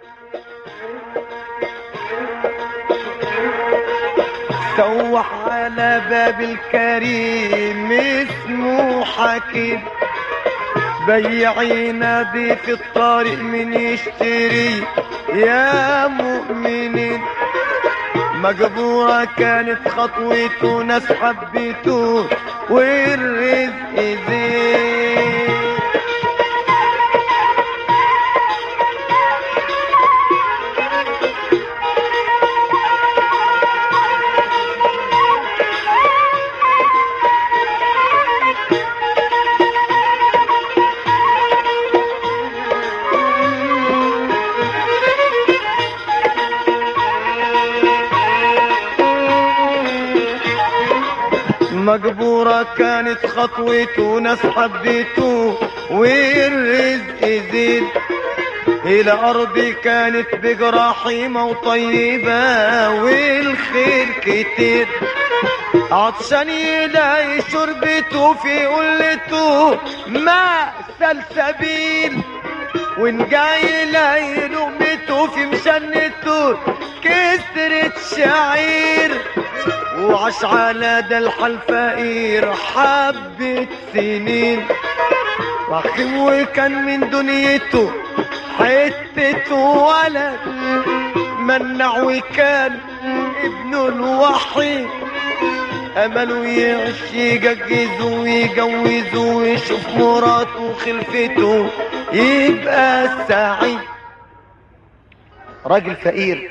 سوح على باب الكريم اسمه حكيم بيعينا بيه في الطريق من يشتري يا مؤمنين مجبورة كانت خطوته ناس حبيته والرزق زين مجبورة كانت خطوته ناس حبيته والرزق زين إلى أرضي كانت بقى رحيمة وطيبة والخير كتير عطشان يلاقي شربته في قلته ما سلسبيل وإن جاي يلاقي لقمته في مشنته كسرة شعير وعاش على ده الحال فقير حبة سنين رخيم وكان من دنيته حتة ولد منع وكان ابنه الوحيد أمله يعيش يجهزه ويجوزه ويشوف مراته وخلفته يبقى سعيد راجل فقير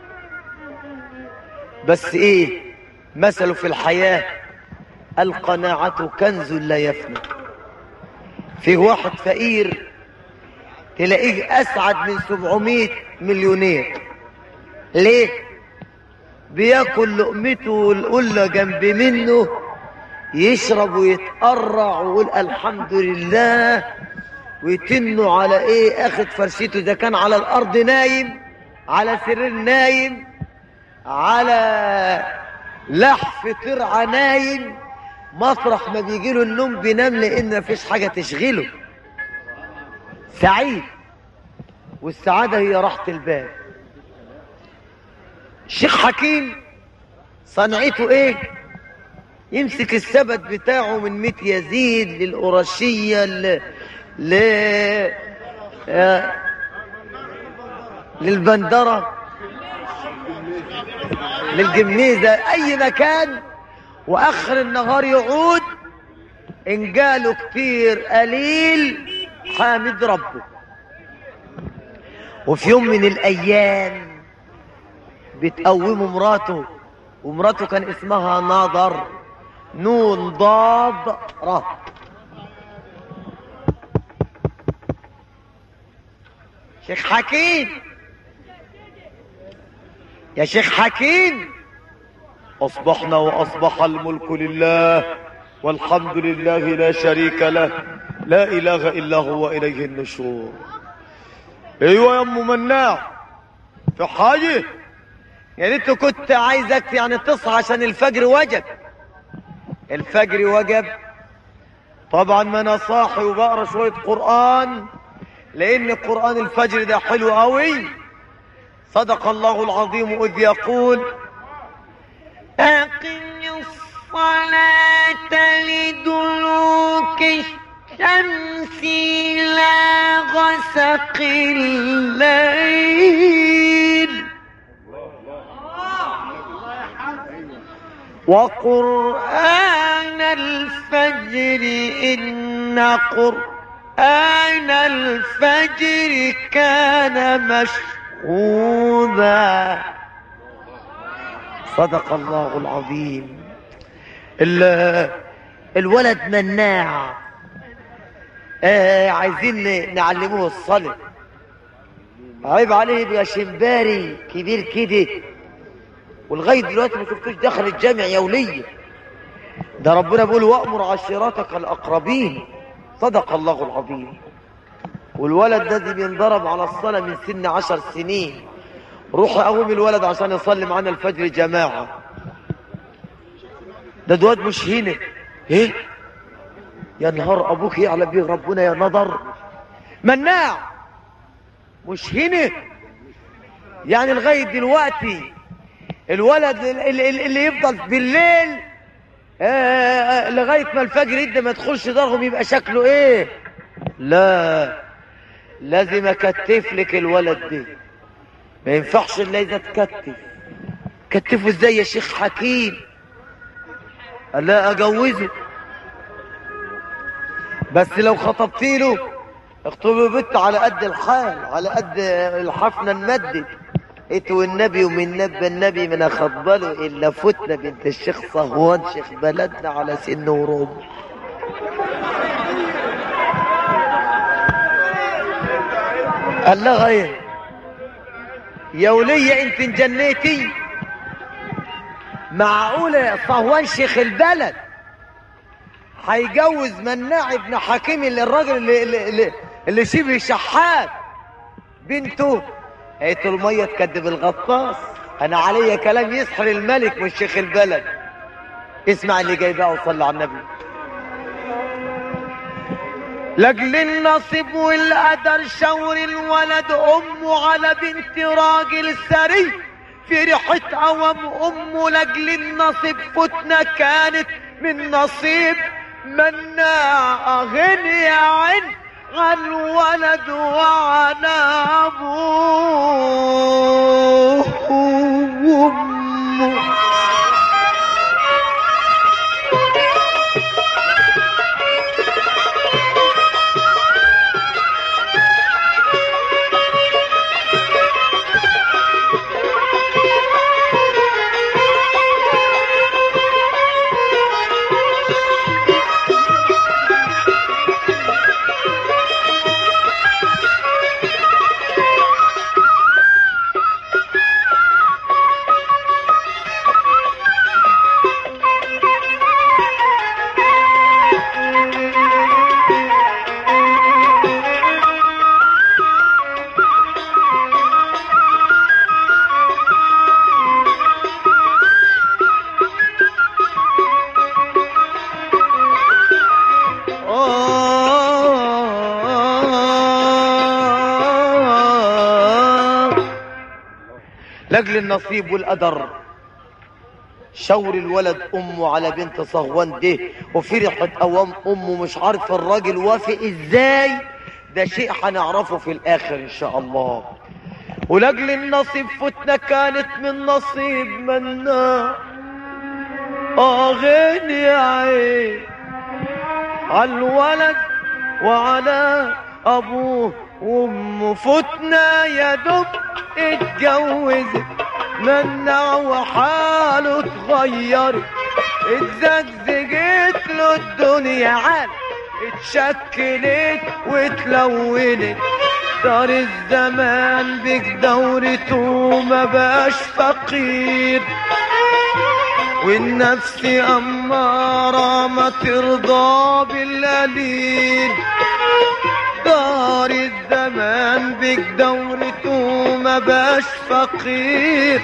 بس ايه مثله في الحياة القناعة كنز لا يفنى في واحد فقير تلاقيه أسعد من 700 مليونير ليه؟ بياكل لقمته والقلة جنب منه يشرب ويتقرع ويقول الحمد لله ويتنوا على ايه اخد فرشته اذا كان على الارض نايم على سرير نايم على لحف ترعى نايم مطرح ما بيجيله النوم بينام لان مفيش حاجه تشغله سعيد والسعاده هي راحه البال الشيخ حكيم صنعته ايه يمسك السبت بتاعه من ميت يزيد للقرشيه ل... ل... آه، للبندره للجميزة أي مكان وآخر النهار يعود إن جاله كتير قليل حامد ربه وفي يوم من الأيام بتقومه مراته ومراته كان اسمها ناظر نون ضاد را شيخ حكيم يا شيخ حكيم أصبحنا وأصبح الملك لله والحمد لله لا شريك له لا إله إلا هو إليه النشور أيوة يا أم مناع في حاجة يعني أنت كنت عايزك يعني تصحى عشان الفجر وجب الفجر وجب طبعا ما أنا صاحي وبقرا شوية قرآن لأن قرآن الفجر ده حلو قوي صدق الله العظيم إذ يقول أقم الصلاة لدلوك الشمس إلى غسق الليل وقرآن الفجر إن قرآن الفجر كان مشهودا صدق الله العظيم ال- الولد مناع آه عايزين نعلموه الصلاة عيب عليه يبقى شمباري كبير كده ولغاية دلوقتي ما شفتوش دخل الجامع يوميا ده ربنا بيقول وأمر عشيرتك الأقربين صدق الله العظيم والولد ده دي بينضرب على الصلاة من سن عشر سنين روح قوم الولد عشان يصلي معانا الفجر جماعة ده دواد مش هنا ايه يا نهار ابوك يعلم بيه ربنا يا نظر مناع مش هنا يعني لغاية دلوقتي الولد اللي, اللي يفضل بالليل آه لغاية ما الفجر يبدأ ما يدخلش دارهم يبقى شكله ايه لا لازم اكتف لك الولد ده ما ينفعش الا اذا تكتف كتفه ازاي يا شيخ حكيم قال لا اجوزه بس لو خطبت له اخطبوا بنت على قد الحال على قد الحفنة المادي قلت والنبي ومن نبى النبي من اخبله الا فتنة بنت الشيخ صهوان شيخ بلدنا على سن وربع قال لها ايه يا ولية انت انجنيتي معقولة صهوان شيخ البلد هيجوز مناع ابن حكيم اللي الراجل اللي, اللي, اللي, اللي شبه شحات بنته قالت المية تكدب الغطاس انا عليا كلام يسحر الملك مش شيخ البلد اسمع اللي جاي بقى وصلي على النبي لاجل النصيب والقدر شور الولد امه على بنت راجل ثري فرحت اوام امه لاجل النصيب فتنه كانت من نصيب مناع غني عن على الولد وعلى ابوه وامه لاجل النصيب والقدر شور الولد امه على بنت صهوان ده وفرحت اوام امه مش عارف الراجل وافق ازاي ده شيء هنعرفه في الاخر ان شاء الله ولاجل النصيب فتنة كانت من نصيب منا اغني يا عين على الولد وعلى ابوه وامه فتنة يا دب اتجوزت منع وحاله اتغير اتزجزجت له الدنيا عال اتشكلت واتلونت دار الزمان بك دورته ما بقاش فقير والنفس أمارة ما ترضى بالقليل دار الزمان بك دورته ما بقاش فقير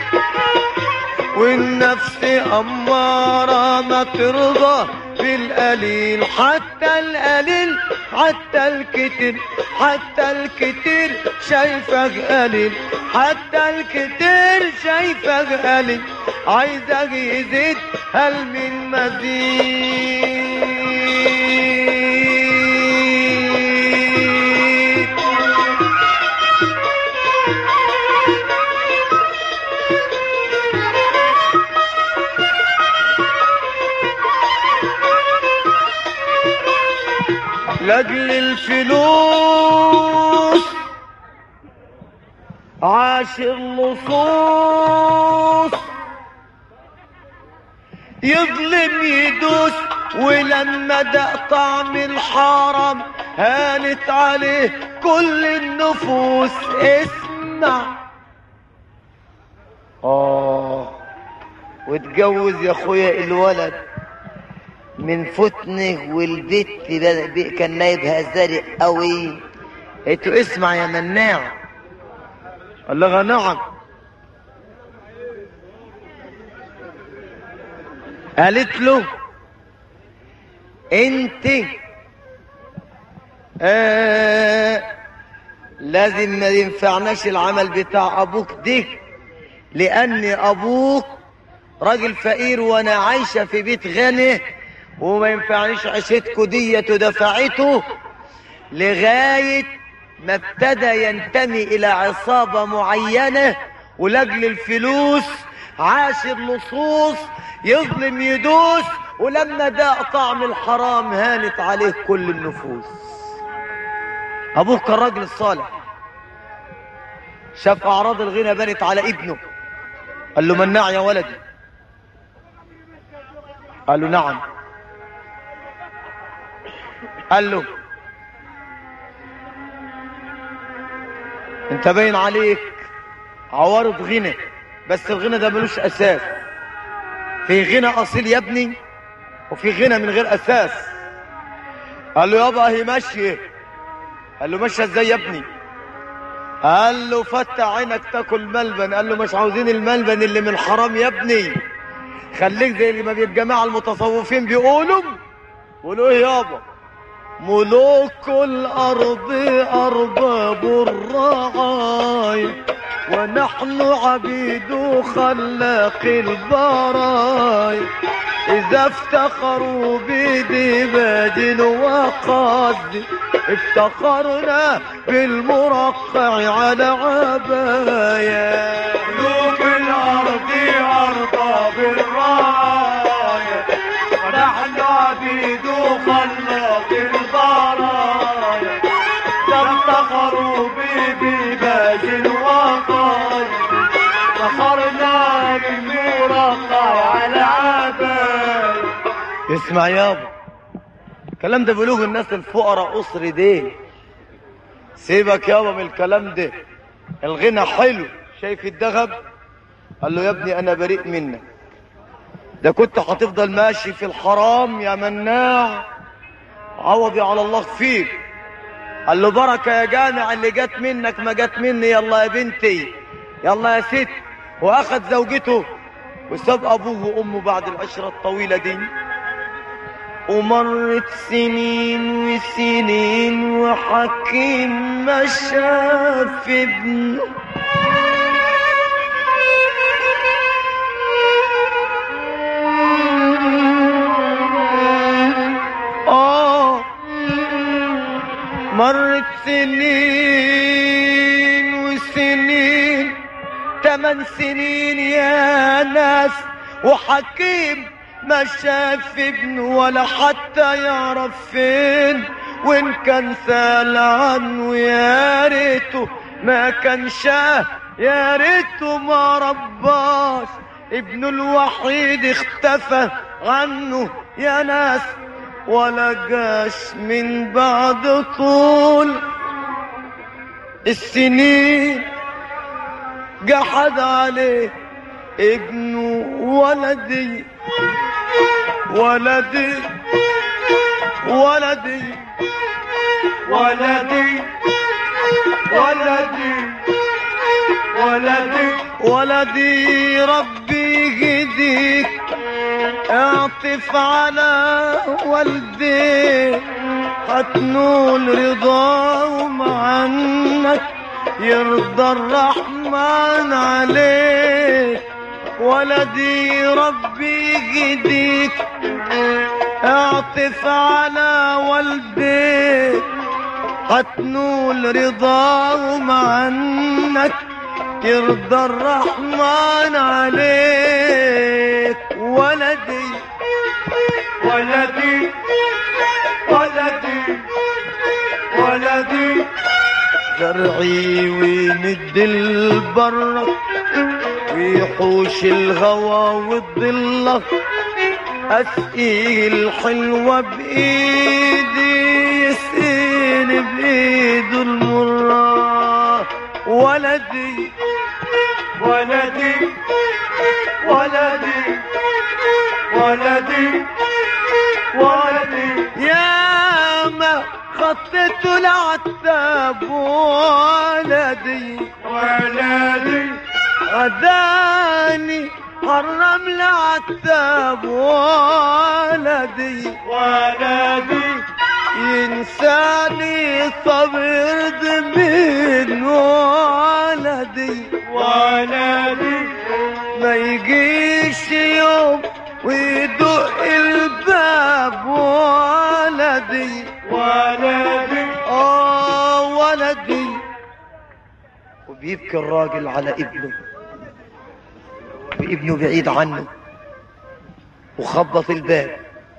والنفس أمارة ما ترضى بالقليل حتى القليل حتى الكتير حتى الكتير شايفك قليل حتى الكتير شايفك قليل عايزك يزيد هل من مزيد لاجل الفلوس عاش اللصوص يظلم يدوس ولما دق طعم الحرام هانت عليه كل النفوس اسمع اه واتجوز يا اخويا الولد من فتنه والبت بدأ- بي- كان نايبها زرق قوي قلت له اسمع يا مناع قال لها نعم قالت له انت آه لازم ما ينفعناش العمل بتاع ابوك ده لان ابوك راجل فقير وانا عايشة في بيت غني وما ينفعنيش عيشتكوا ديت ودفعته لغاية ما ابتدى ينتمي الى عصابة معينة ولاجل الفلوس عاش اللصوص يظلم يدوس ولما داق طعم الحرام هانت عليه كل النفوس ابوه كان راجل صالح شاف اعراض الغنى بنت على ابنه قال له مناع يا ولدي قال له نعم قال له انت باين عليك عوارض غنى بس الغنى ده ملوش اساس في غنى اصيل يا ابني وفي غنى من غير اساس قال له يابا هي ماشيه قال له ماشيه ازاي يا ابني قال له فتح عينك تاكل ملبن قال له مش عاوزين الملبن اللي من حرام يا ابني خليك زي اللي ما الجماعه المتصوفين بيقولوا بيقولوا ايه يابا ملوك الارض ارباب الرعايا ونحن عبيد خلاق البرايا إذا افتخروا بدباد وقد افتخرنا بالمرقع على عبايا ملوك الأرض أرضى بالراية ونحن عبيد خلاق البرايا تفتخروا بباج وقاي فخرنا بالمرقع على عباية اسمع يابا الكلام ده بيقولوه الناس الفقراء أسر دي سيبك يابا من الكلام ده الغنى حلو شايف الذهب قال له يا ابني انا بريء منك ده كنت هتفضل ماشي في الحرام يا مناع عوضي على الله فيك قال له بركة يا جامع اللي جت منك ما جت مني يلا يا بنتي يلا يا ست واخد زوجته وساب ابوه وامه بعد العشرة الطويلة دي ومرت سنين وسنين وحكيم ما شاف ابنه آه مرت سنين وسنين تمن سنين يا ناس وحكيم ما شاف ابنه ولا حتى يعرف فين وان كان سال عنه يا ريته ما كان شاه يا ريته ما رباش ابنه الوحيد اختفى عنه يا ناس ولا جاش من بعد طول السنين جحد عليه ابنه ولدي ولدي ولدي ولدي ولدي ولدي ولدي ربي يهديك اعطف على والدي هتنول رضاهم عنك يرضى الرحمن عليك ولدي ربي يهديك اعطف على والديك هتنول رضاهم عنك يرضى الرحمن عليك ولدي ولدي ولدي ولدي زرعي ومد البر ويحوش الهوى والظلة أسقي الحلوة بإيدي يسقيني بإيده المرة ولدي ولدي ولدي ولدي ولدي يا ما خطيت العتاب ولدي ولدي غداني حرم العتاب ولدي ولدي ينساني صبر دمي ولدي ما يجيش يوم ويدق الباب ولدي ولدي اه ولدي وبيبكي الراجل على ابنه وابنه بعيد عنه وخبط الباب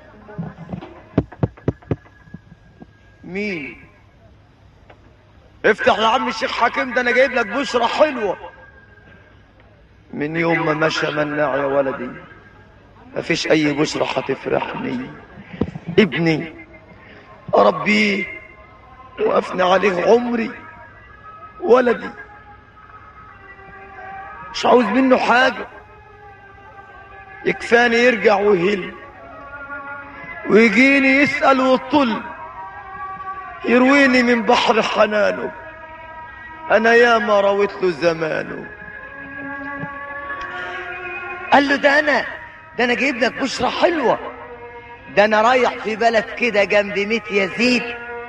مين افتح يا عم الشيخ حكيم ده انا جايب لك بشرى حلوه من يوم ما مشى مناع يا ولدي مفيش اي بشرى هتفرحني ابني اربيه وافنى عليه عمري ولدي مش عاوز منه حاجه يكفاني يرجع ويهل ويجيني يسأل ويطل يرويني من بحر حنانه انا ياما رويت له زمانه قال له ده انا ده انا جايب لك بشرى حلوه ده انا رايح في بلد كده جنب ميت يزيد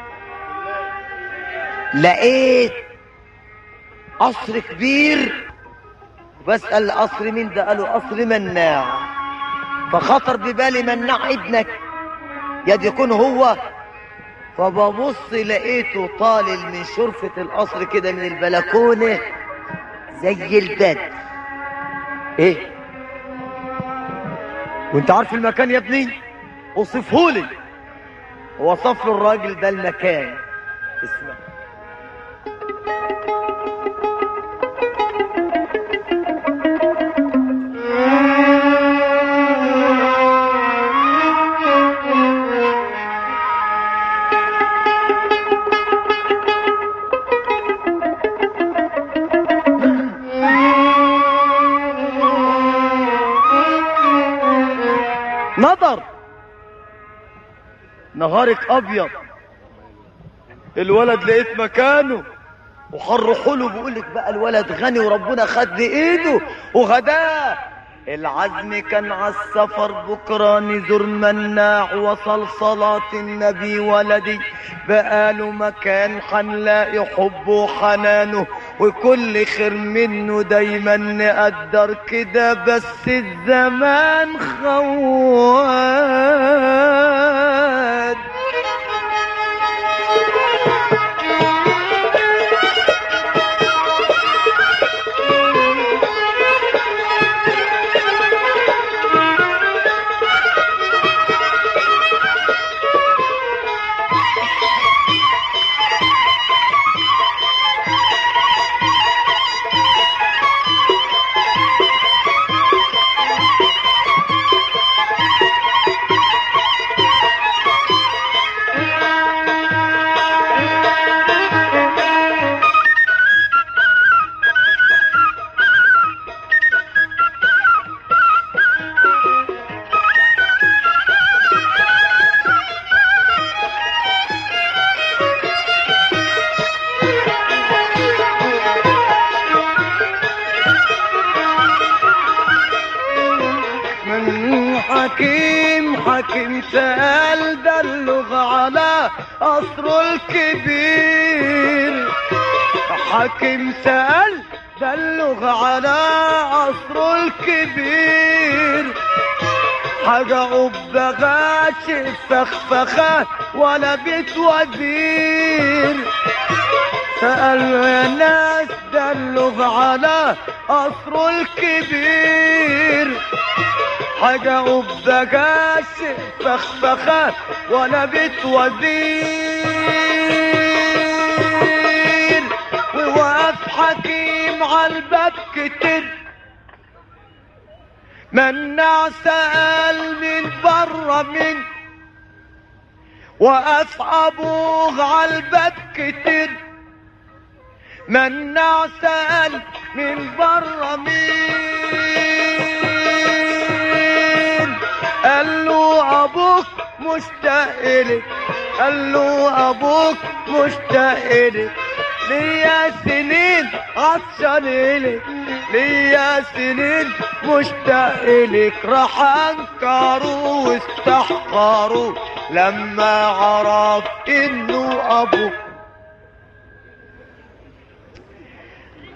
لقيت قصر كبير بسأل قصر مين ده قالوا قصر مناع فخطر ببالي مناع ابنك يد يكون هو فببص لقيته طالل من شرفة القصر كده من البلكونة زي البدر ايه وانت عارف المكان يا ابني اوصفهولي وصف له الراجل ده المكان اسمع نظر نهارك ابيض الولد لقيت مكانه وحرحوا له بيقول لك بقى الولد غني وربنا خد بايده وغداه العزم كان على السفر بكره نزور مناع وصل صلاة النبي ولدي بقاله مكان حنلاقي حبه وحنانه وكل خير منه دايما نقدر كده بس الزمان خوان من حكيم حكيم سأل دلغ على قصره الكبير حكيم سأل دلغ على قصره الكبير حاجة قبة غاشي فخفخة ولا بيت وزير سألوا يا ناس دلغ على قصره الكبير حاجة قبة غاشي فخفخة ولا بيت وزير ووقف حكيم عالباب كتير منع سأل من بره مين وقف ابوه عالباب كتير منع سأل من بره مين قال له ابوك مشتاق لك قال له ابوك مشتاق لك ليا سنين عطشان لك ليا سنين مشتاق لك راح انكروا واستحقروا لما عرف انه ابوك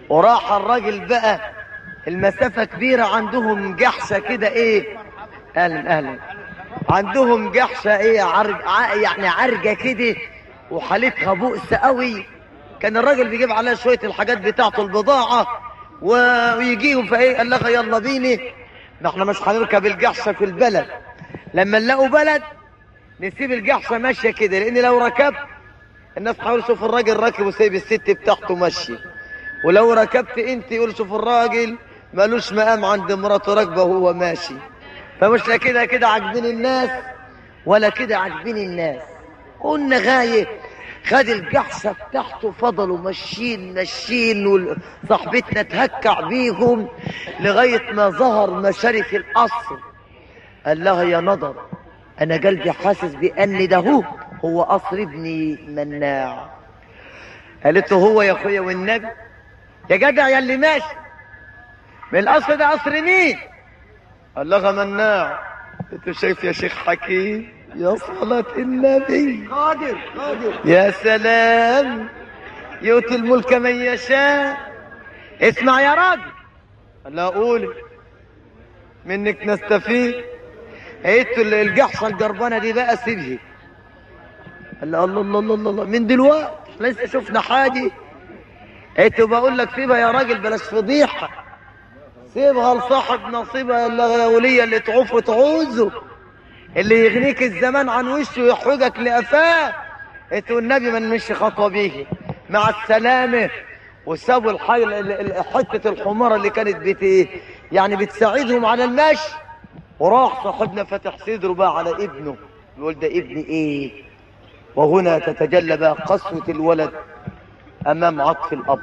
وراح الراجل بقى المسافة كبيرة عندهم جحشة كده ايه اهلا اهلا عندهم جحشة ايه عرج ع- يعني عرجة كده وحالتها بؤس قوي كان الراجل بيجيب عليها شوية الحاجات بتاعته البضاعة و- ويجيهم فايه قال لها يلا بيني ما احنا مش هنركب الجحشة في البلد لما نلاقوا بلد نسيب الجحشة ماشية كده لان لو ركبت الناس هيقولوا شوف الراجل راكب وسايب الست بتاعته ماشية ولو ركبت انت يقول شوف الراجل مالوش مقام عند مراته راكبه وهو ماشي فمش لا كده كده عاجبين الناس ولا كده عاجبين الناس قلنا غاية خد الجحشة بتاعته فضلوا ماشيين ماشيين وصاحبتنا تهكع بيهم لغاية ما ظهر مشارف القصر قال لها يا نضر انا قلبي حاسس بان ده هو هو قصر ابني مناع قالت له هو يا اخويا والنبي يا جدع يا اللي ماشي من القصر ده قصر مين قال لها مناع انت شايف يا شيخ حكيم يا صلاة النبي قادر قادر يا سلام يؤتي الملك من يشاء اسمع يا راجل قال لها قولي منك نستفيد قلت له الجحشة الجربانة دي بقى سيبها قال لها الله الله الله الله الله من دلوقتي احنا لسه شفنا حاجة قلت له بقول لك سيبها يا راجل بلاش فضيحة سيبها لصاحب نصيبها يا ولية اللي تعوف وتعوزه اللي يغنيك الزمان عن وشه ويحوجك لقفاه قلت له النبي ما نمشي خطوة بيه مع السلامة وسابوا الحي ال- ال- حتة الحمارة اللي كانت بت يعني بتساعدهم على المشي وراح صاحبنا فتح صدره بقى على ابنه يقول ده ابني ايه وهنا تتجلى بقى قسوة الولد امام عطف الاب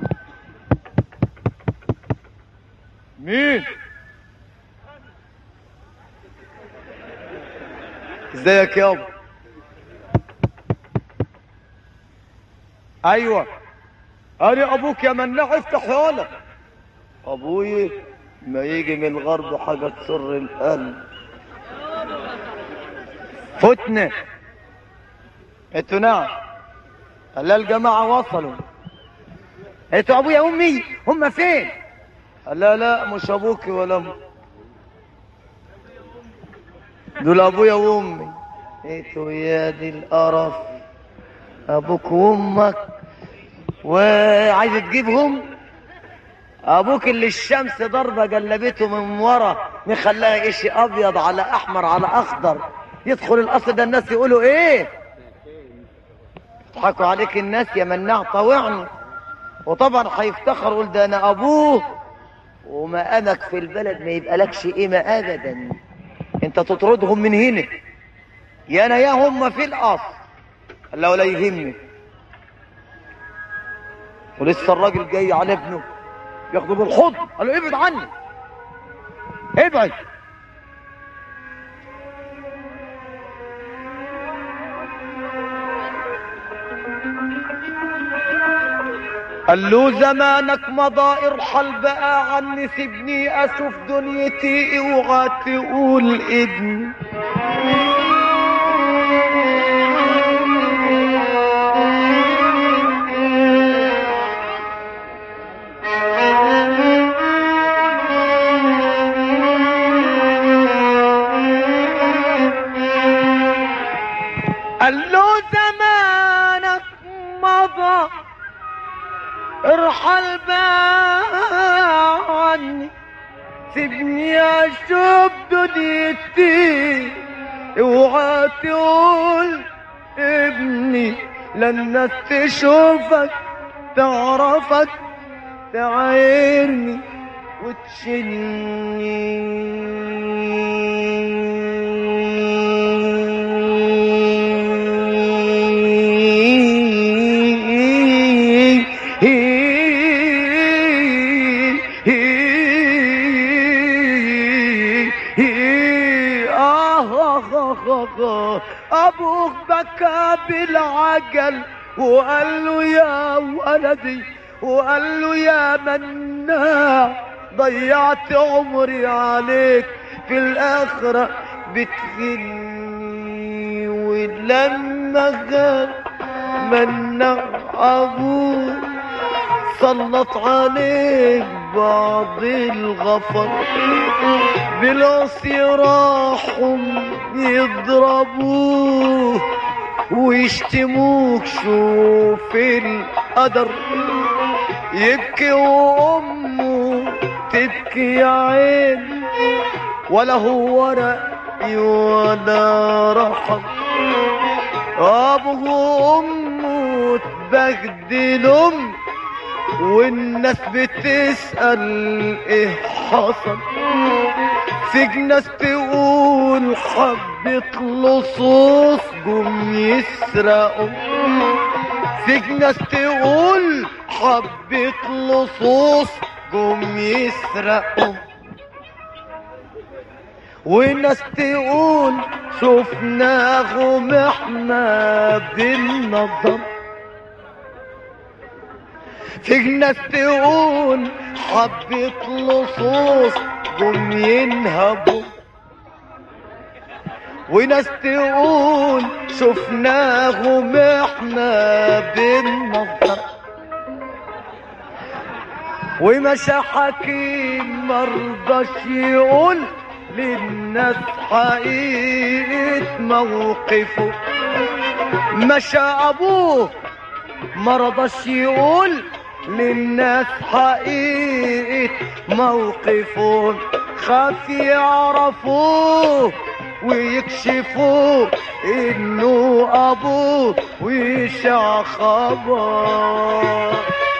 مين ازيك يابا ايوه انا ابوك يا مناع افتح يالا ابوي ما يجي من الغرب حاجه تسر القلب فتنه قلت نعم قال لا الجماعه وصلوا قلت ابويا وامي هم فين قال لا لا مش ابوك ولا امي دول ابويا وامي قلت يا دي القرف ابوك وامك وعايز تجيبهم ابوك اللي الشمس ضربه جلبته من ورا مخلاها اشي ابيض على احمر على اخضر يدخل القصر ده الناس يقولوا ايه يضحكوا عليك الناس يا مناع طوعني وطبعا هيفتخر يقول ده انا ابوه ومقامك في البلد ما يبقى لكش قيمه ابدا انت تطردهم من هنا يا انا يا هم في القصر قال له ولا يهمني ولسه الراجل جاي على ابنه ياخده بالحضن قال له ابعد عني ابعد قال له زمانك مضى ارحل بقى عني سيبني اشوف دنيتي اوعى تقول ابني قال له زمانك مضى ارحل بقى عني سيبني اشوف دنيتي اوعى تقول ابني لا الناس تشوفك تعرفك تعايرني وتشني آه آه آه آه أبوك بكى بالعجل وقال له يا ولدي وقال له يا مناع ضيعت عمري عليك في الآخرة بتغني ولما غاب مناع أبوك سلط عليك بعض الغفر بالعصي راحوا يضربوه ويشتموك شوف القدر يبكي وامه تبكي يا عين ولا هو رأي ولا رحم ابوه وامه تبهدلهم والناس بتسأل ايه حصل في ناس تقول حبة لصوص جم يسرقوا في ناس تقول حبة لصوص جم يسرقوا وناس تقول شفناهم احنا بالنظر في ناس تقول حبة لصوص جم ينهبوا وناس تقول شفناهم احنا بالنظر ومشى حكيم مرضاش يقول للناس حقيقة موقفه مشى ابوه مرضاش يقول للناس حقيقة موقفه خاف يعرفوه ويكشفوه انه ابوه ويشع خبر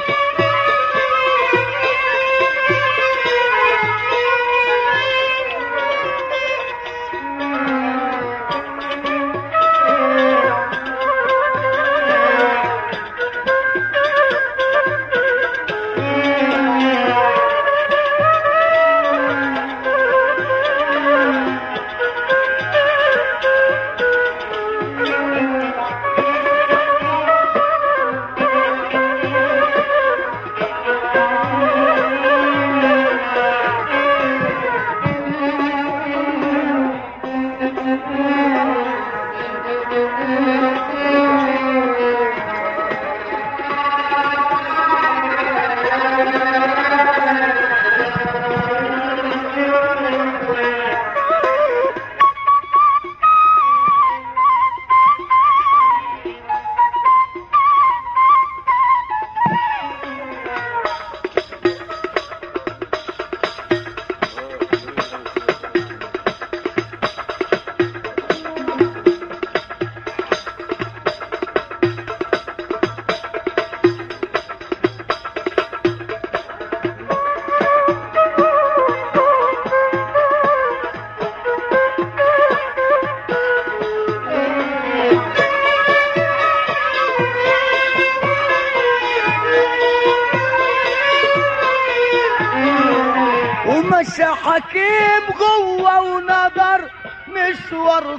ومشى حكيم جوه ونظر مشوار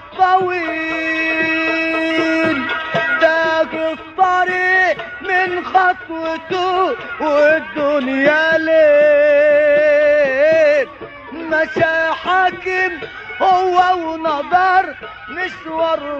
طويل تاج الطريق من خطوته والدنيا ليل مشى حكيم هو ونظر مشوار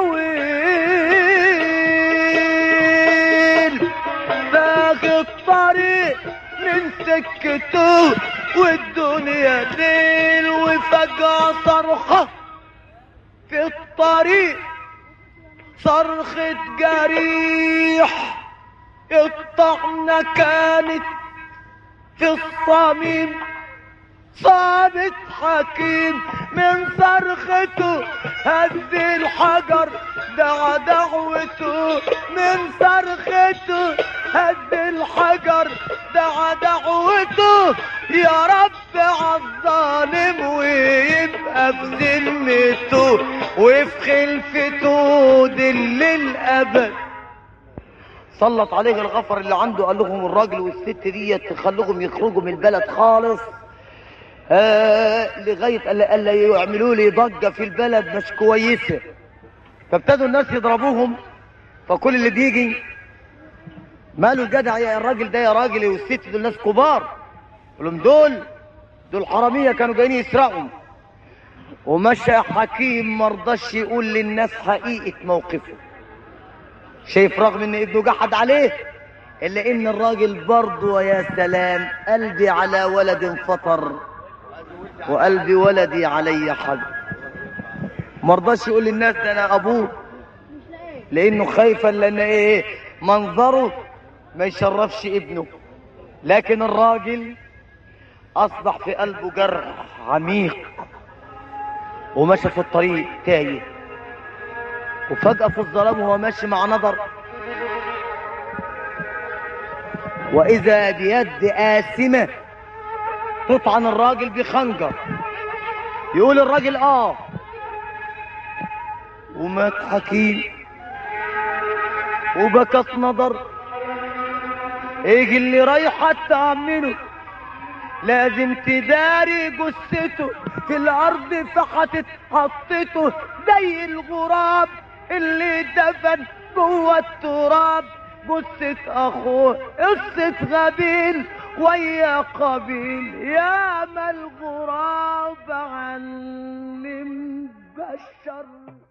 طويل تاج الطريق من سكته والدنيا ليل وفجأة صرخة في الطريق صرخة جريح الطعنة كانت في الصميم صابت حكيم من صرخته هز الحجر دعا دعوته من صرخته هز الحجر دعا دعوته يا رب عالظالم ويبقى في ذمته وفي خلفته دل الابد سلط عليه الغفر اللي عنده قال لهم الراجل والست ديت تخلوهم يخرجوا من البلد خالص آه لغايه الا الا يعملوا لي ضجه في البلد مش كويسه فابتدوا الناس يضربوهم فكل اللي بيجي ماله الجدع يا الراجل ده يا راجل والست دول ناس كبار يقول لهم دول دول حراميه كانوا جايين يسرقوا ومشى حكيم مرضاش يقول للناس حقيقه موقفه شايف رغم ان ابنه جحد عليه إلا إن الراجل برضه ويا سلام قلبي على ولد فطر وقلبي ولدي علي حق مرضاش يقول للناس ده أنا أبوه لأنه خايفا لأن إيه منظره ما يشرفش ابنه لكن الراجل أصبح في قلبه جرح عميق ومشى في الطريق تايه وفجأة في الظلام وهو ماشي مع نظر وإذا بيد آسمة تطعن الراجل بخنجر يقول الراجل آه ومات حكيم وبكت نظر يجي اللي رايحة تأمنه لازم تداري جثته في الأرض فحتت حطته زي الغراب اللي دفن جوه التراب جثة أخوه قصة غبيل ويا قبيل يا ما الغراب علم بشر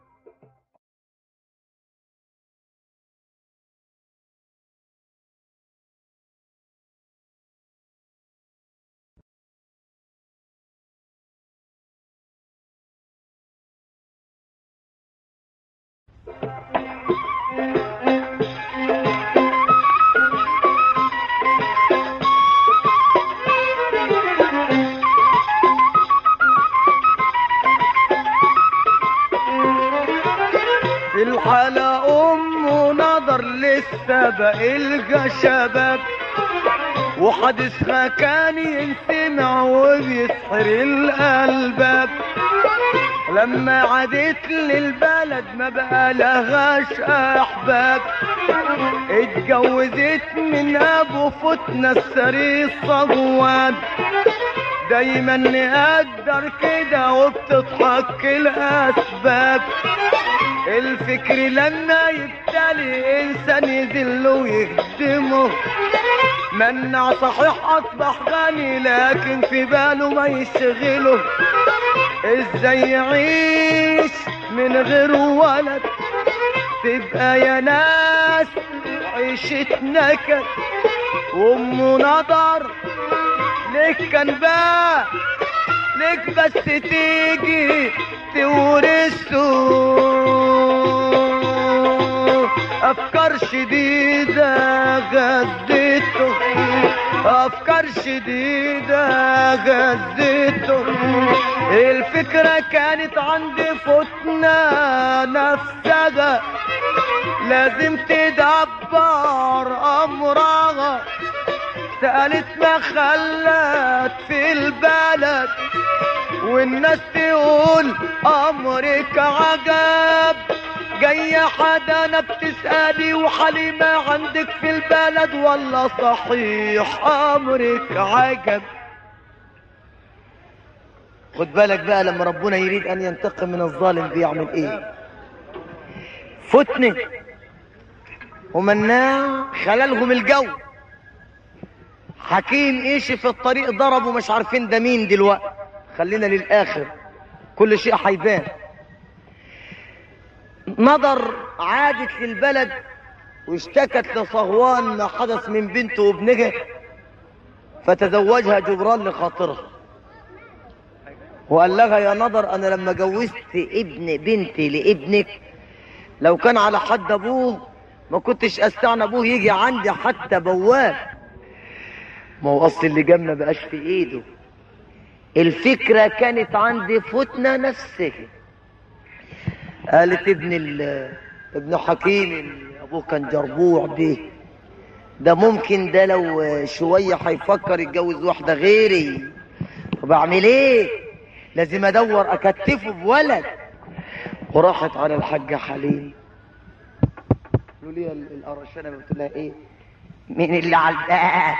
في الحالة أم نظر لسه بقلقى شباب وحديثها كان ينسمع وبيسحر الألباب لما عدت للبلد ما بقى لهاش أحباب اتجوزت من أبو فتنة السري الصغوان دايما نقدر كده وبتضحك الأسباب الفكر لما يبتلي انسان يذل ويخدمه منع صحيح اصبح غني لكن في باله ما يشغله ازاي يعيش من غير ولد تبقى يا ناس عيشة نكد وام نظر ليك كان بقى ليك بس تيجي تورثه افكار شديدة غدته افكار شديدة غدته الفكرة كانت عند فتنة نفسها لازم تدبر امرها سألت ما خلت في البلد والناس تقول امرك عجب جاية حدا انا بتسألي وحليمة عندك في البلد ولا صحيح امرك عجب خد بالك بقى لما ربنا يريد ان ينتقم من الظالم بيعمل ايه فتنة ومناع خلالهم الجو حكيم ايش في الطريق ضربوا مش عارفين ده مين دلوقتي خلينا للاخر كل شيء هيبان نظر عادت للبلد واشتكت لصهوان ما حدث من بنته وابنها فتزوجها جبران لخاطرها وقال لها يا نظر انا لما جوزت ابن بنتي لابنك لو كان على حد ابوه ما كنتش استعنى ابوه يجي عندي حتى بواب ما هو اصل اللي جاب ما بقاش في ايده الفكرة كانت عند فتنة نفسه قالت ابن ال... ابن حكيم اللي ابوه كان جربوع به ده ممكن ده لو شوية هيفكر يتجوز واحدة غيري طب اعمل ايه لازم ادور اكتفه بولد وراحت على الحاجة حليم قالوا لي القرشانة قلت لها ايه مين اللي على الباب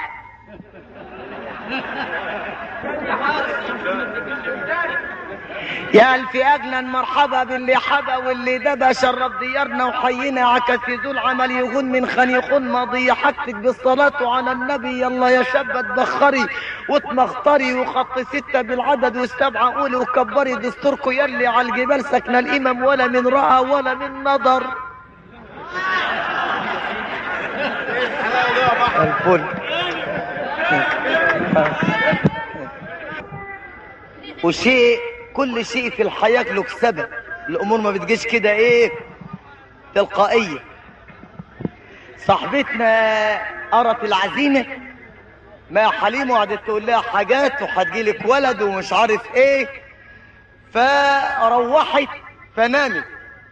يا ألف أجلا مرحبا باللي حبا واللي دبا شرف ديارنا وحينا عكس ذو العمل يغن من خنيخون ماضي حكتك بالصلاة على النبي يلا يا شابة تبخري وتمخطري وخط ستة بالعدد والسبعة قولي وكبري دستوركو يلي على الجبال سكن الإمام ولا من رأى ولا من نظر الفل وشيء كل شيء في الحياة له سبب الأمور ما بتجيش كده إيه تلقائية صاحبتنا قرت العزيمة ما حليم وقعدت تقول لها حاجات وهتجيلك ولد ومش عارف ايه فروحت فنامت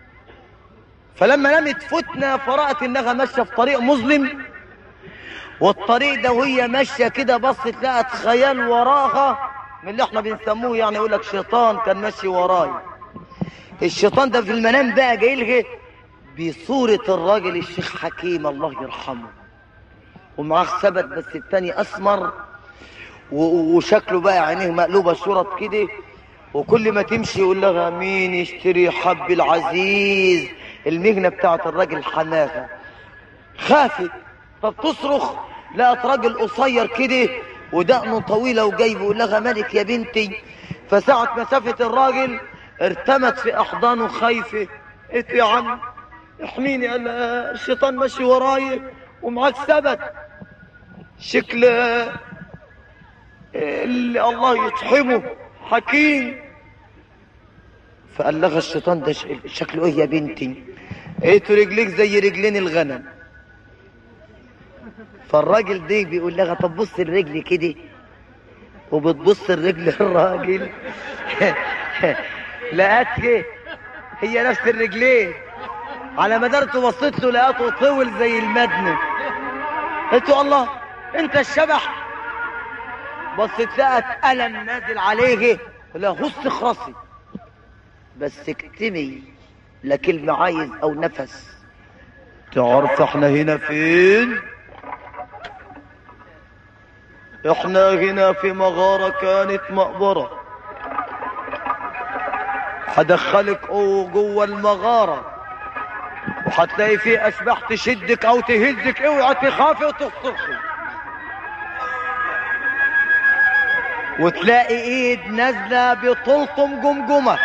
فلما نامت فتنة فرأت انها ماشية في طريق مظلم والطريق ده وهي ماشية كده بصت لقت خيال وراها من اللي احنا بنسموه يعني يقول لك شيطان كان ماشي وراي الشيطان ده في المنام بقى جاي لها بصورة الراجل الشيخ حكيم الله يرحمه ومعاه ثبت بس التاني اسمر و- وشكله بقى عينيه مقلوبة شرط كده وكل ما تمشي يقول لها مين يشتري حب العزيز المهنة بتاعت الراجل حماها خافت فبتصرخ لقت راجل قصير كده ودقنه طويلة وجاي بيقول لها مالك يا بنتي فساعة مسافة الراجل ارتمت في احضانه خايفة قلت يا عم احميني انا الشيطان ماشي وراي ومعاك ثبت شكل اللي الله يتحمه حكيم فقال لها الشيطان ده ش- شكله ايه يا بنتي قلت رجليك زي رجلين الغنم فالراجل ده بيقول لها طب بص الرجل كده وبتبص الرجل الراجل لقت ايه هي نفس الرجلين على مدارته بصيت له لقيته طول زي المدن قلت له الله انت الشبح بصيت لقت قلم نازل عليه لا هص خرصي بس اكتمي لا كلمة عايز او نفس تعرف احنا هنا فين احنا هنا في مغارة كانت مقبرة هدخلك جوه المغارة وهتلاقي فيه اشباح تشدك او تهزك اوعى تخافي وتصرخي وتلاقي ايد نازله بتلطم جمجمه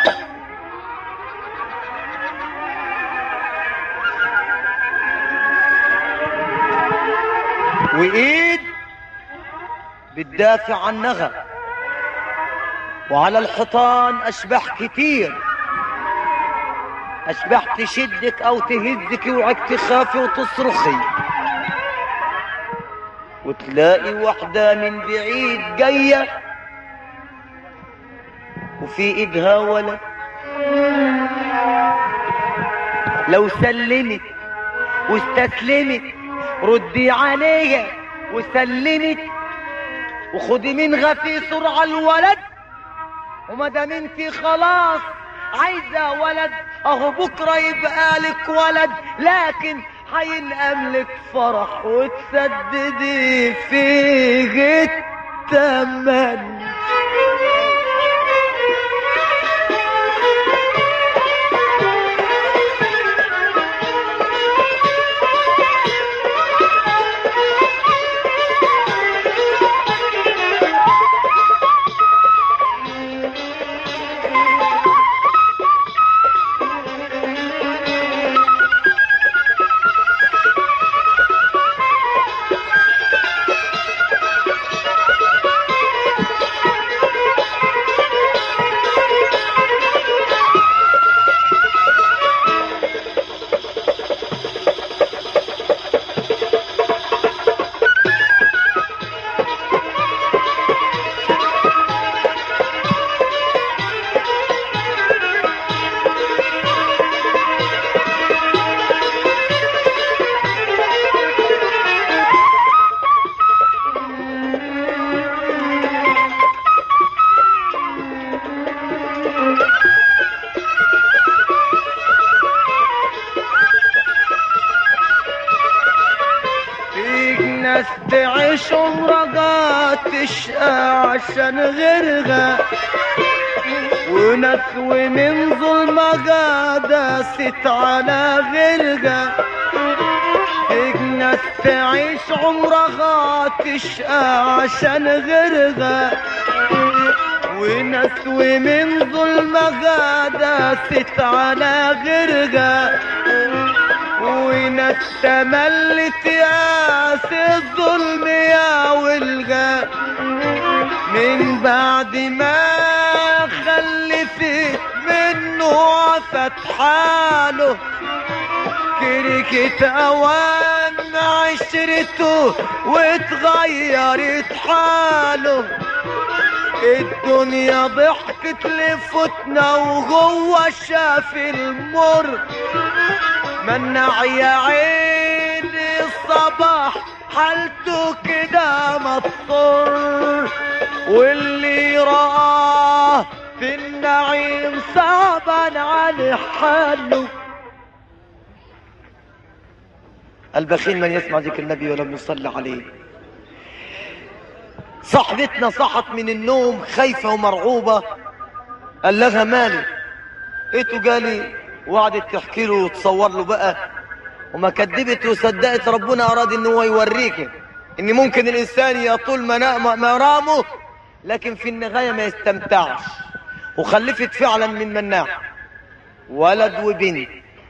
وايد بتدافع عنها وعلى الحيطان اشباح كتير اشباح تشدك او تهزك اوعك تخافي وتصرخي وتلاقي واحدة من بعيد جاية وفي ايدها ولد لو سلمت واستسلمت ردي عليها وسلمت وخدي من غفي سرعة الولد وما دام انت خلاص عايزة ولد اهو بكرة يبقى لك ولد لكن هينقم لك فرح وتسددي فيه التمن فيك ناس تعيش عمرها تشقى عشان غيرها وناس ومن ظلمها داست على غيرها فيك ناس تعيش عمرها تشقى عشان غيرها وناس ومن ظلمها داست على غيرها وناس تملت ياس الظلم يا والغاء من بعد ما خلفت منه عفت حاله كركت اوان عشرته واتغيرت حاله الدنيا ضحكت لفتنا وهو شاف المر منع يا عيني الصباح حالته كده مضطر واللي رآه في النعيم صعبا على حاله البخيل من يسمع ذكر النبي ولم يصلي عليه صاحبتنا صحت من النوم خايفة ومرعوبة قال لها مالي ايتو جالي وقعدت تحكي له وتصور له بقى وما كدبت وصدقت ربنا اراد ان هو يوريك ان ممكن الانسان يطول منا- مرامه لكن في النهاية ما يستمتعش وخلفت فعلا من مناع ولد وبنت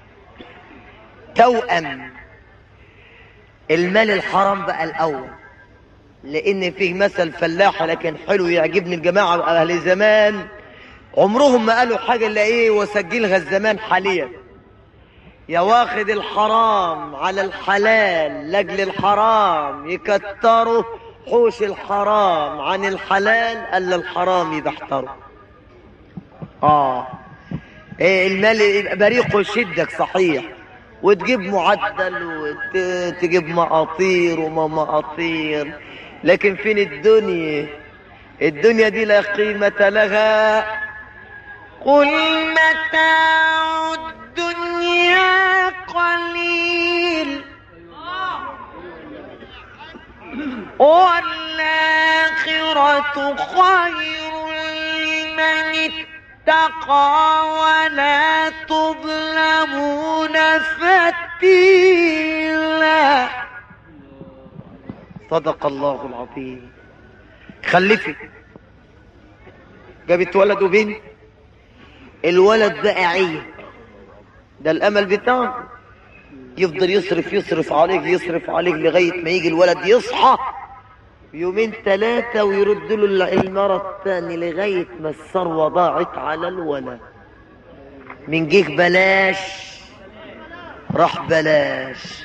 توأم المال الحرام بقى الاول لان فيه مثل فلاح لكن حلو يعجبني الجماعه اهل زمان عمرهم ما قالوا حاجه الا ايه وسجلها الزمان حاليا يا واخد الحرام على الحلال لاجل الحرام يكتروا حوش الحرام عن الحلال الا الحرام يبحتروا اه إيه المال يبقى بريق ويشدك صحيح وتجيب معدل وتجيب مقاطير وما مقاطير لكن فين الدنيا الدنيا دي لا قيمة لها قل متاع الدنيا قليل والآخرة خير لمن اتقى ولا تظلمون فتيلا صدق الله العظيم خلفت جابت ولد وبنت الولد بقى عين ده الامل بتاعه يفضل يصرف يصرف عليك يصرف عليك لغايه ما يجي الولد يصحى يومين ثلاثة ويرد له المرة الثاني لغاية ما الثروة ضاعت على الولد من جيك بلاش راح بلاش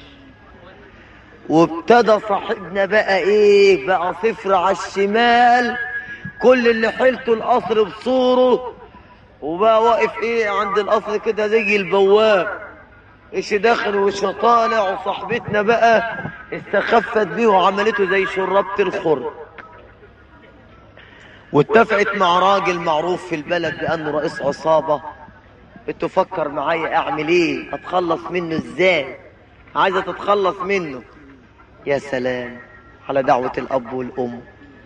وابتدى صاحبنا بقى ايه بقى صفر على الشمال كل اللي حيلته القصر بصوره وبقى واقف ايه عند القصر كده زي البواب ايش داخل وش طالع وصاحبتنا بقى استخفت بيه وعملته زي شربة الخر واتفقت مع راجل معروف في البلد بانه رئيس عصابة بتفكر معايا اعمل ايه اتخلص منه ازاي عايزة تتخلص منه يا سلام على دعوة الاب والام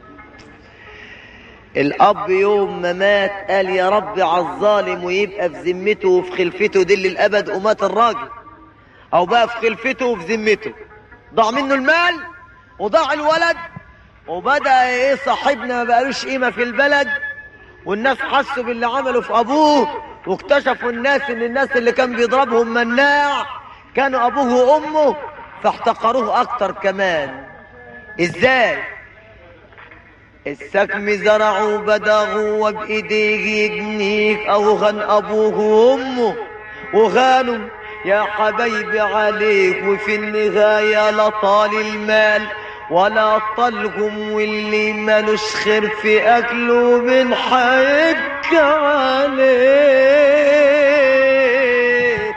الاب يوم ما مات قال يا رب على الظالم ويبقى في ذمته وفي خلفته دل الابد ومات الراجل او بقى في خلفته وفي ذمته ضاع منه المال وضاع الولد وبدا ايه صاحبنا ما بقالوش قيمه في البلد والناس حسوا باللي عمله في ابوه واكتشفوا الناس ان الناس اللي كان بيضربهم مناع كانوا ابوه وامه فاحتقروه اكتر كمان ازاي السكم زرعوا بدغوا وبإيديه يجنيك أو غن أبوه وأمه وغانوا يا حبيبي عليك وفي النهاية لا طال المال ولا طلهم واللي مالوش خير في أكله من حيك عليه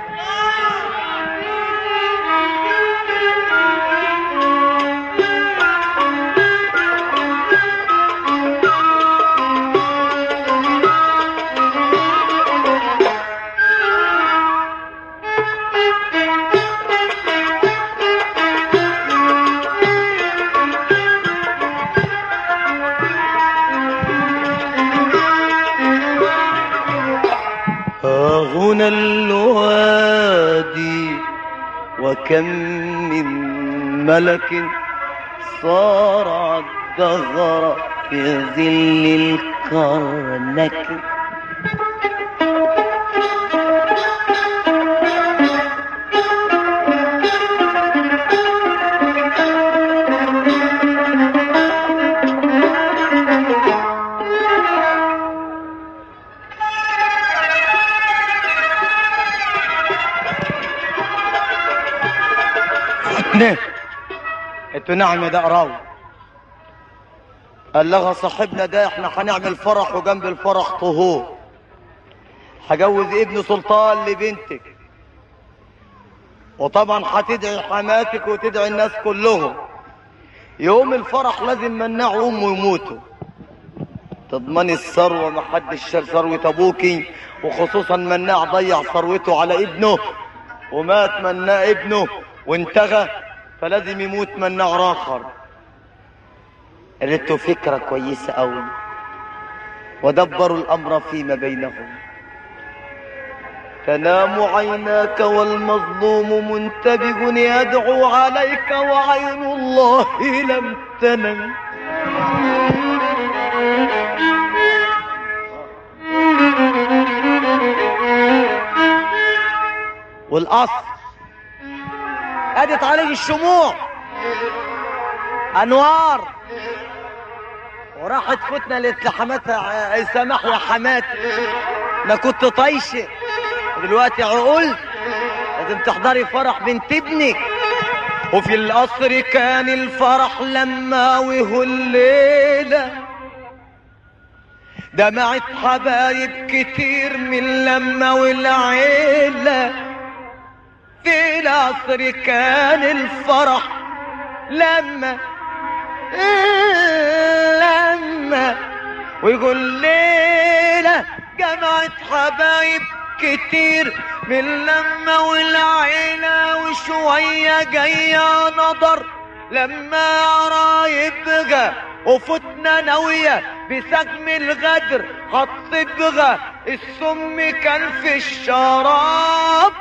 ها هنا الوادي وكم من ملك صار الدهر في ظل الكرنك قلت له نعم يا دقراوي قال لها صاحبنا ده احنا هنعمل فرح وجنب الفرح طهور هجوز ابن سلطان لبنتك وطبعا هتدعي حماتك وتدعي الناس كلهم يوم الفرح لازم منعوا امه يموتوا تضمني الثروه ما حدش شال ثروه ابوكي وخصوصا مناع ضيع ثروته على ابنه ومات مناع ابنه وانتغى فلازم يموت مناع اخر قالت له فكره كويسه قوي ودبروا الامر فيما بينهم تنام عيناك والمظلوم منتبه يدعو عليك وعين الله لم تنم والقصر ادت عليه الشموع انوار وراحت فتنه قالت لحماتها سامح يا حمات انا كنت طايشه دلوقتي عقول لازم تحضري فرح بنت ابنك وفي القصر كان الفرح لما وهو الليلة دمعت حبايب كتير من لما والعيلة في القصر كان الفرح لما لما ويقول ليلة جمعت حبايب كتير من لما والعيلة وشوية جاية نظر لما رايبغى وفتنا ناوية بسجم الغدر هتصبغى السم كان في الشراب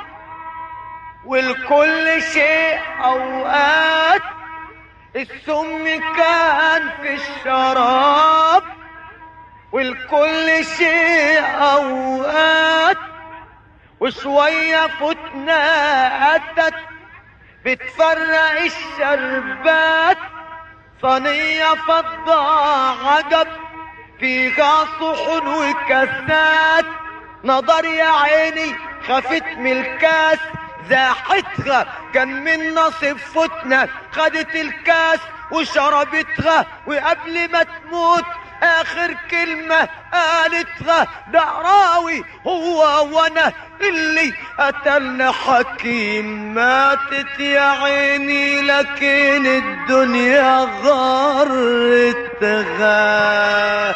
والكل شيء اوقات السم كان في الشراب والكل شيء اوقات وشوية فتنة أتت بتفرق الشربات صينية فضة عجب فيها صحن وكاسات نظر يا عيني خفت من الكاس زاحتها كان من نصيب فتنة خدت الكاس وشربتها وقبل ما تموت اخر كلمة قالتها دعراوي هو وانا اللي قتلنا حكيم ماتت يا عيني لكن الدنيا غرتها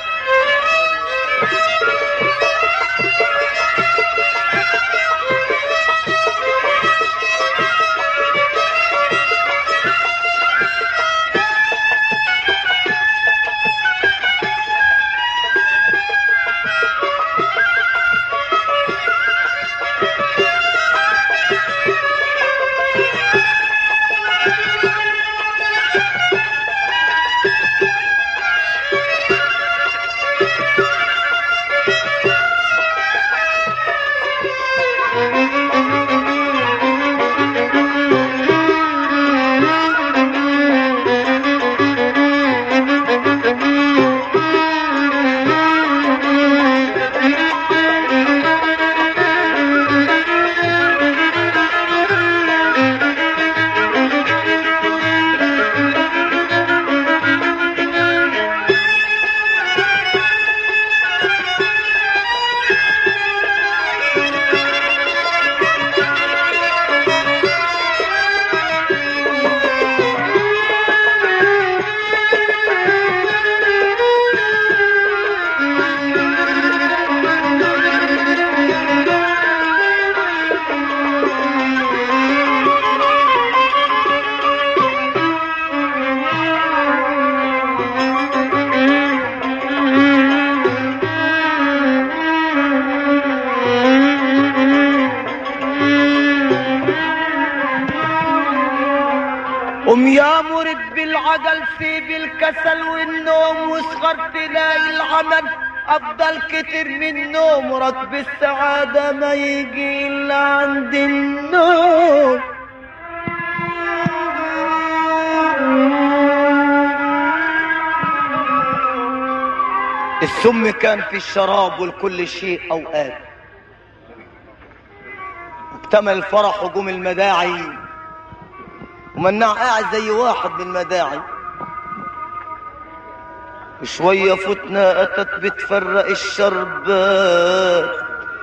قم يا مرد بالعجل سيب الكسل والنوم واسخر تلاقي العمل افضل كتير من النوم ركب السعادة ما يجي الا عند النوم السم كان في الشراب والكل شيء اوقات اكتمل الفرح وقوم المداعي ومناع قاعد زي واحد من المداعي شوية فتنة أتت بتفرق الشربات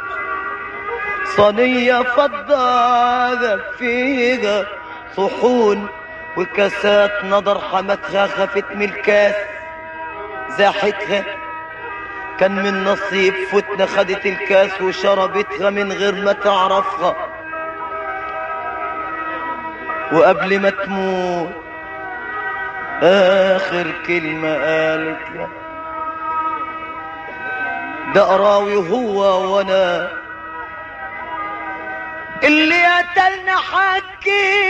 صينية فضة فيها صحون وكاسات نظر حمتها خفت من الكاس زاحتها كان من نصيب فتنة خدت الكاس وشربتها من غير ما تعرفها وقبل ما تموت آخر كلمة قالت لها ده قراوي هو وانا اللي قتلنا حكي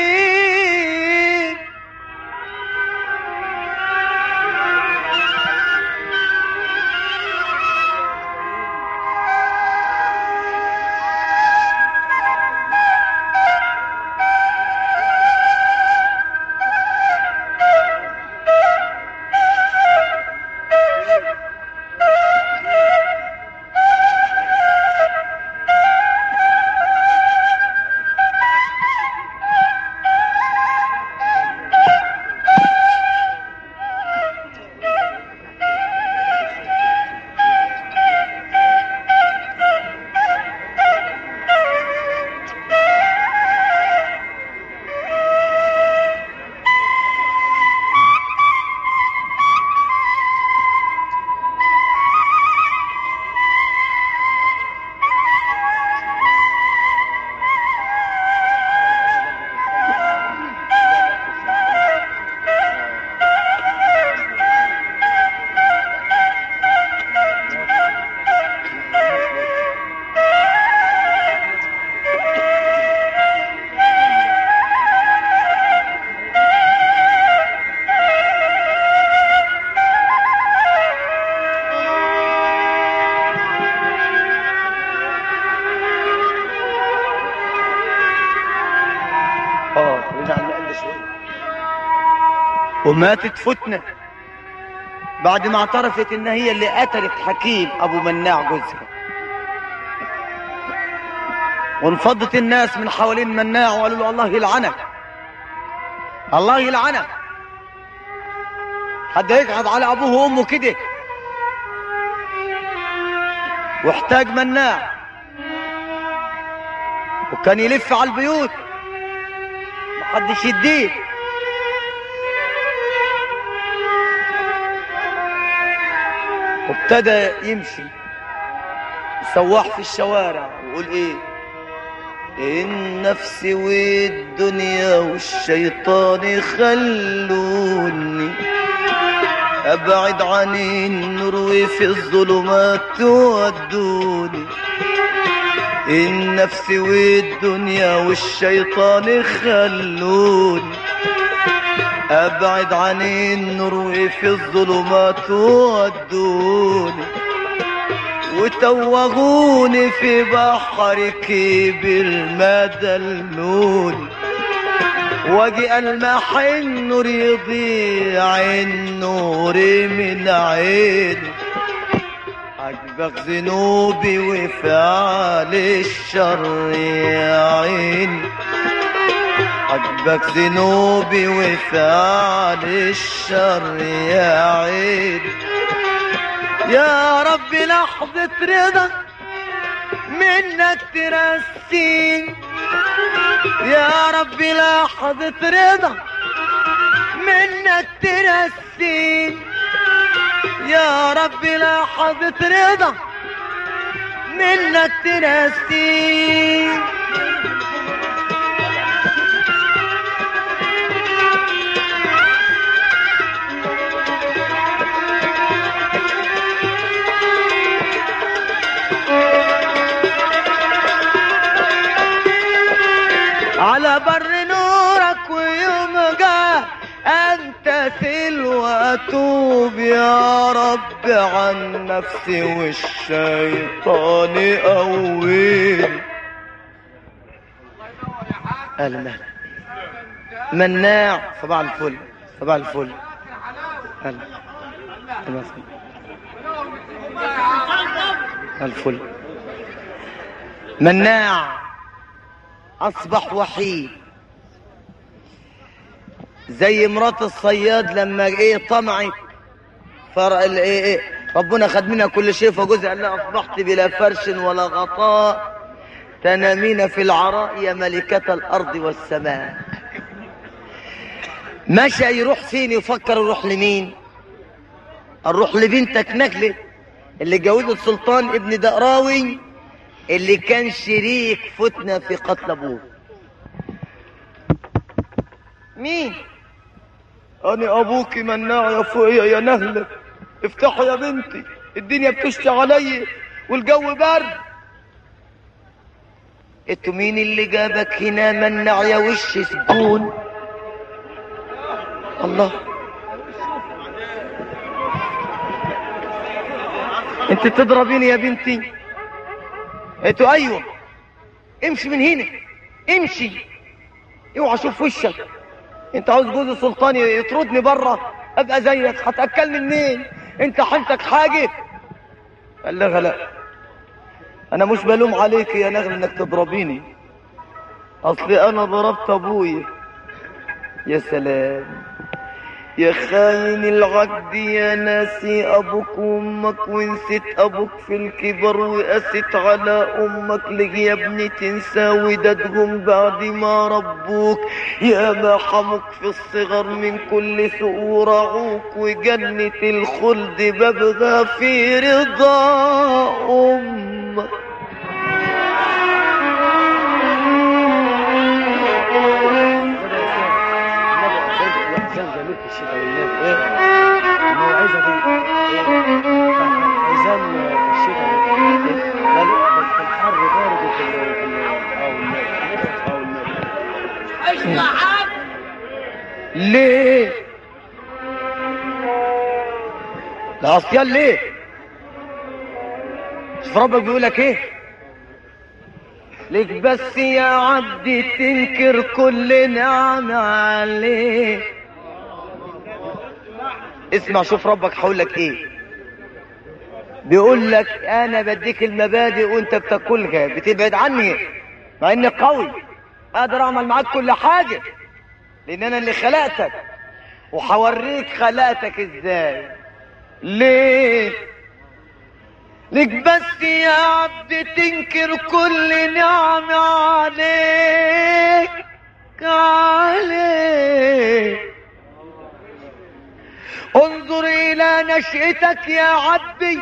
اه رجع نقل شوية وماتت فتنة بعد ما اعترفت ان هي اللي قتلت حكيم ابو مناع جوزها وانفضت الناس من حوالين مناع وقالوا له الله يلعنك الله يلعنك حد يقعد على ابوه وامه كده واحتاج مناع وكان يلف على البيوت محدش يديه وابتدى يمشي يسواح في الشوارع ويقول ايه النفس والدنيا والشيطان خلوني ابعد عن النور وفي الظلمات تودوني النفس والدنيا والشيطان خلوني ابعد عن النور وفي الظلمات ودوني وتوغوني في بحر كبير ما دلوني واجي المح النور يضيع النور من عيني عجبك ذنوبي وفعل الشر يا عيني عجبك ذنوبي وفعل الشر يا عيني يا رب لحظة رضا منك ترسيني يا رب لحظة رضا منك ترسيني يا رب لحظة رضا منك ترسيني على بر نورك ويوم جاء انت سلوى توب يا رب عن نفسي والشيطان قويني اهلا اهلا مناع صباح الفل صباح الفل اهلا أهلا. الفل مناع أصبح وحيد زي مرات الصياد لما ايه طمعت فرق ايه ايه ربنا خد منها كل شيء فجوزها قال لها اصبحت بلا فرش ولا غطاء تنامين في العراء يا ملكة الارض والسماء مشى يروح فين يفكر يروح لمين نروح لبنتك نجلة اللي جوزت سلطان ابن دقراوي اللي كان شريك فتنة في قتل ابوه مين انا ابوك مناع يا فوقيا يا نهلة افتحوا يا بنتي الدنيا بتشتي عليا والجو برد انتوا مين اللي جابك هنا منع يا وش سجون الله انت تضربيني يا بنتي انتوا ايوه امشي من هنا امشي اوعى اشوف وشك انت عاوز جوز سلطان يطردني بره ابقى زيك هتاكلني منين انت حالتك حاجه قال لها لا انا مش بلوم عليك يا نغم انك تضربيني اصلي انا ضربت ابويا يا سلام يا خاين العقد يا ناسي ابوك وامك ونسيت ابوك في الكبر وقست على امك ليه يا ابني تنسى ودادهم بعد ما ربوك يا ما حموك في الصغر من كل سوء ورعوك وجنة الخلد ببغى في رضا امك ليه العصيان ليه شوف ربك بيقول لك ايه ليك بس يا عبدي تنكر كل نعم عليه اسمع شوف ربك هقول لك ايه بيقول لك انا بديك المبادئ وانت بتاكلها بتبعد عني مع اني قوي اقدر اعمل معاك كل حاجه لان انا اللي خلقتك وهوريك خلقتك ازاي ليه ليك بس يا عبد تنكر كل نعم عليك عليك انظر الى نشأتك يا عبدي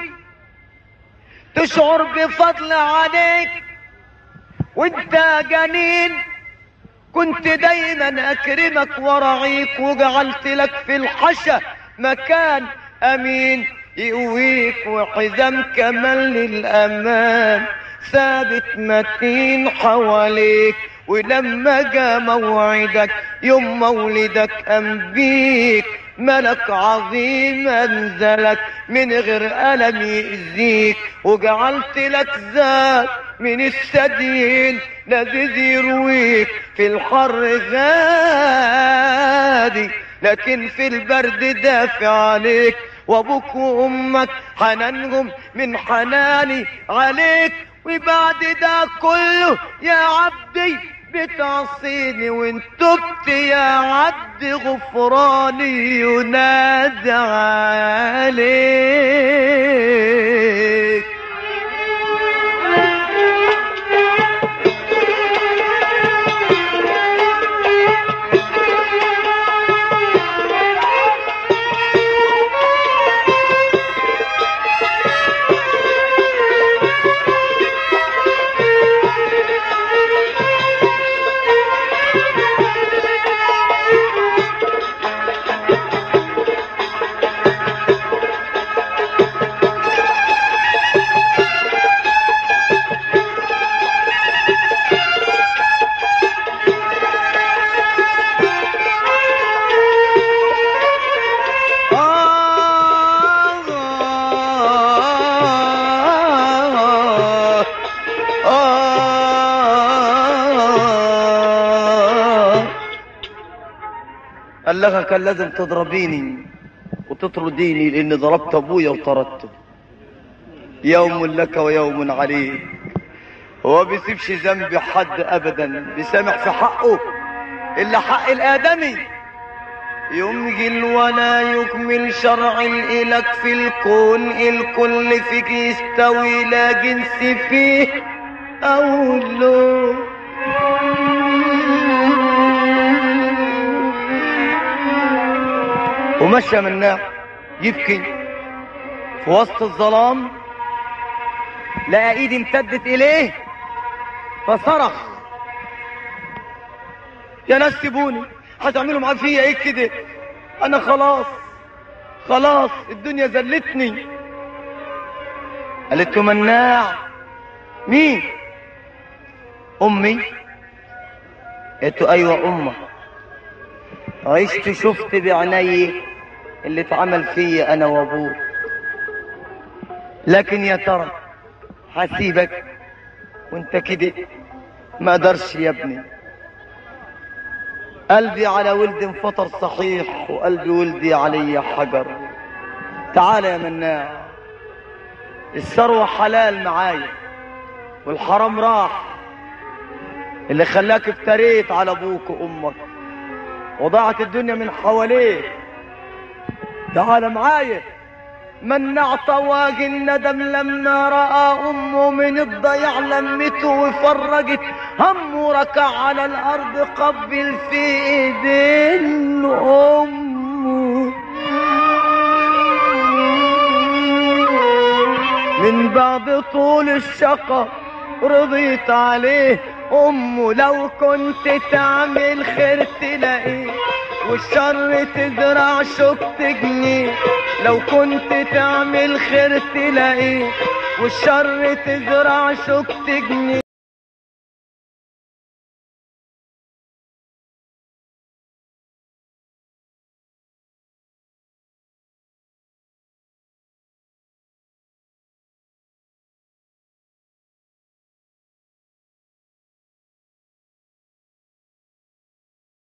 تشعر بفضل عليك وانت جنين كنت دايما اكرمك ورعيك وجعلت لك في الحشا مكان امين يقويك وحزام كمان للامان ثابت متين حواليك ولما جا موعدك يوم مولدك قام بيك ملك عظيم انزلك من غير ألم يأذيك وجعلت لك ذات من الثديين لذيذ يرويك في الحر غادي لكن في البرد دافع عليك وابوك وامك حنانهم من حناني عليك وبعد ده كله يا عبدي بتعصيني وان تبت يا عبد غفراني ينادى عليك آه آه قال لها كان لازم تضربيني وتطرديني لاني ضربت ابويا وطردته يوم لك ويوم عليك هو بيسيبش ذنب حد ابدا بيسامح في حقه الا حق الادمي يمهل ولا يكمل شرع الإلك في الكون الكل فيك يستوي لا جنس فيه أو لون ومشى مناه يبكي في وسط الظلام لقى ايدي امتدت اليه فصرخ يا ناس سيبوني هتعملوا معايا فيا ايه كده انا خلاص خلاص الدنيا ذلتني قالت له مناع مين امي قالت له ايوه امك عشت شفت بعيني اللي اتعمل فيا انا وابوك لكن يا ترى هسيبك وانت كده ما قدرش يا ابني قلبي على ولد انفطر صحيح وقلبي ولدي علي حجر تعال يا مناع الثروة حلال معايا والحرام راح اللي خلاك افتريت على ابوك وامك وضاعت الدنيا من حواليك تعال معايا منع طواق الندم لما رأى أمه من الضياع لمته وفرجت همه ركع على الأرض قبل في إيدين أمه من بعد طول الشقا رضيت عليه أمه لو كنت تعمل خير تلاقيه والشر تزرع شوك تجنيه لو كنت تعمل خير تلاقيه والشر تزرع شوك تجنيه